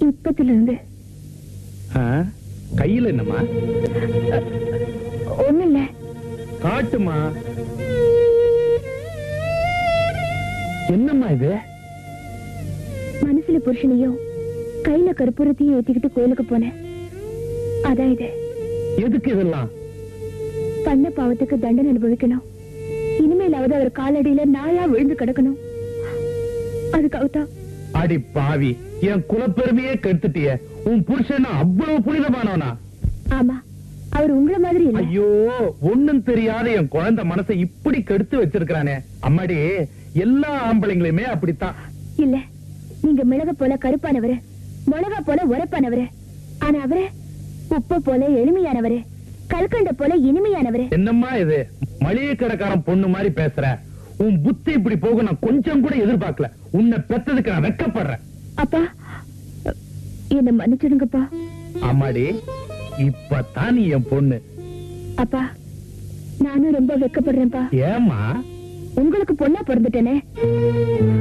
இப்பத்துல இருந்து ஆ? கையில என்னம்மா ஒண்ணு இல்ல காட்டுமா என்னம்மா இது மனசுல புருஷனையும் கையில கற்பூரத்தையும் ஏத்திக்கிட்டு கோயிலுக்கு போனேன் அதான் இது எதுக்கு இதெல்லாம் பண்ண பாவத்துக்கு தண்டனை அனுபவிக்கணும் இனிமேலாவது அவர் காலடியில நாயா விழுந்து கிடக்கணும் அதுக்காகத்தான் அடி பாவி என் குலப்பெருமையே கெடுத்துட்டிய உன் புருஷன் அவ்வளவு புனிதமானவனா ஆமா அவர் உங்கள மாதிரி இல்ல ஐயோ ஒண்ணும் தெரியாத என் குழந்தை மனசை இப்படி கெடுத்து வச்சிருக்கானே அம்மாடி எல்லா ஆம்பளைங்களுமே அப்படித்தான் இல்ல நீங்க மிளக போல கருப்பானவரு மிளகா போல உரப்பானவரு ஆனா அவரு உப்பு போல எளிமையானவரு கல்கண்ட போல இனிமையானவரு என்னம்மா இது மளிகை கடைக்காரன் பொண்ணு மாதிரி பேசுற உன் புத்தி இப்படி போக நான் கொஞ்சம் கூட எதிர்பார்க்கல உன்னை பெத்ததுக்கு நான் வெக்கப்படுறேன் அப்பா என்ன மன்னிச்சிடுங்கப்பா அம்மாடி இப்பதான் நீ என் பொண்ணு அப்பா நானும் ரொம்ப வெக்கப்படுறேன்ப்பா ஏம்மா உங்களுக்கு பொண்ணா பிறந்துட்டேனே